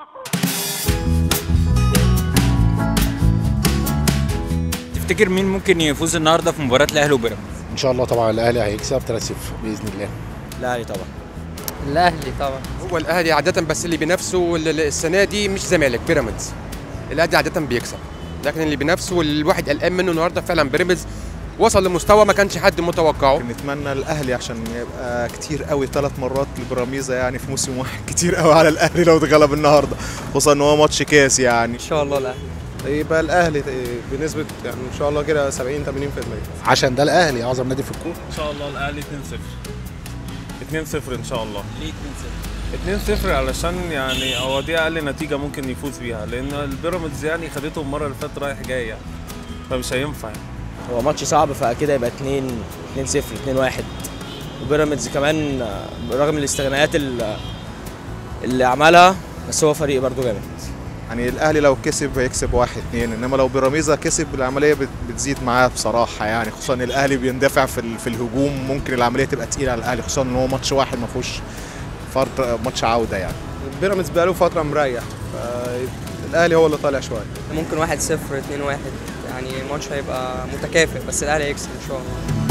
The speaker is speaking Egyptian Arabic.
تفتكر مين ممكن يفوز النهارده في مباراه الاهلي وبيراميدز ان شاء الله طبعا الاهلي هيكسب 3-0 باذن الله الاهلي طبعا الاهلي طبعا هو الاهلي عاده بس اللي بينافسه ال- السنه دي مش زمالك بيراميدز الاهلي عاده بيكسب لكن اللي بينافسه والواحد قلقان منه النهارده فعلا بيراميدز وصل لمستوى ما كانش حد متوقعه نتمنى الاهلي عشان يبقى كتير قوي ثلاث مرات لبراميزا يعني في موسم واحد كتير قوي على الاهلي لو اتغلب النهارده خصوصا ان هو ماتش كاس يعني ان شاء الله الاهلي يبقى الاهلي بنسبه يعني ان شاء الله كده 70 80% عشان ده الاهلي اعظم نادي في الكوره ان شاء الله الاهلي 2-0 2-0 ان شاء الله ليه 2-0 2-0 علشان يعني هو دي اقل نتيجه ممكن يفوز بيها لان البيراميدز يعني خدته المره اللي فاتت رايح جاي يعني فمش هينفع يعني. هو ماتش صعب فاكيد هيبقى 2 2 0 2 1 وبيراميدز كمان آه، برغم الاستغناءات ال- اللي عملها بس هو فريق برضه جامد يعني الاهلي لو كسب هيكسب واحد اتنين انما لو بيراميدا كسب العمليه بت- بتزيد معاه بصراحه يعني خصوصا ان الاهلي بيندفع في ال- في الهجوم ممكن العمليه تبقى تقيله على الاهلي خصوصا ان هو ماتش واحد ما فيهوش فرق ماتش عوده يعني بيراميدز بقاله فتره مريح فالاهلي هو اللي طالع شويه ممكن 1 0 2 1 يعني ماتش هيبقى متكافئ بس الاهلي هيكسب ان شاء الله